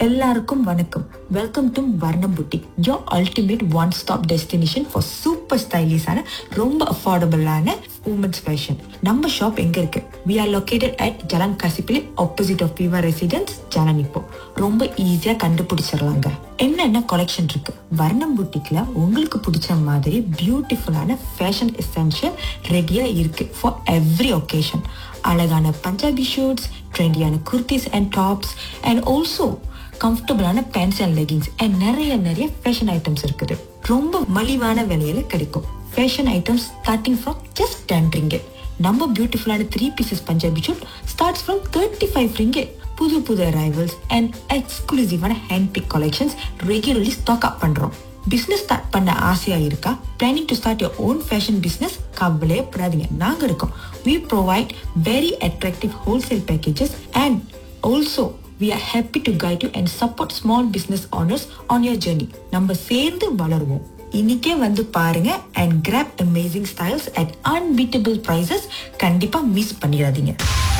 எல்லாருக்கும் வணக்கம் welcome to Varnam boutique your ultimate one stop destination for super ஸ்டைலிஷான ரொம்ப அஃபோர்டபுளான உமன்ஸ் ஃபேஷன் நம்ம ஷாப் எங்க இருக்கு we are located at Jalan Kasipillay opposite of fever residence Jalan இப்போ ரொம்ப ஈஸியா கண்டுபிடிச்சிடலாங்க என்னென்ன கலெக்ஷன் இருக்கு வர்ணம் புட்டிக்ல உங்களுக்கு பிடிச்ச மாதிரி பியூட்டிஃபுல்லான ஃபேஷன் எசென்ஷியல் ரெடியா இருக்கு ஃபார் எவ்ரி ஒகேஷன் அழகான பஞ்சாபி ஷூட்ஸ் ட்ரெண்டியான kurtis and tops and also கம்ஃபர்டபுளான பேண்ட்ஸ் அண்ட் லெகிங்ஸ் அண்ட் நிறைய நிறைய ஃபேஷன் ஐட்டம்ஸ் இருக்குது ரொம்ப மலிவான விலையில கிடைக்கும் fashion items starting from just ten ringgit நம்ம பியூட்டிஃபுல்லான three pieces Punjabi suit starts from thirty five ringgit புது புது அரைவல்ஸ் அண்ட் எக்ஸ்க்ளூசிவான hand pick collections regularly stock up பண்றோம் பிசினஸ் ஸ்டார்ட் பண்ண ஆசையா இருக்கா planning to start your own fashion business கவலையே படாதீங்க நாங்க இருக்கோம் we provide very attractive wholesale packages and also we are happy to guide you and support small business owners on your journey நம்ம சேர்ந்து வளருவோம் இன்னைக்கே வந்து பாருங்க அண்ட் grab amazing styles at unbeatable prices கண்டிப்பா மிஸ் பண்ணிடாதீங்க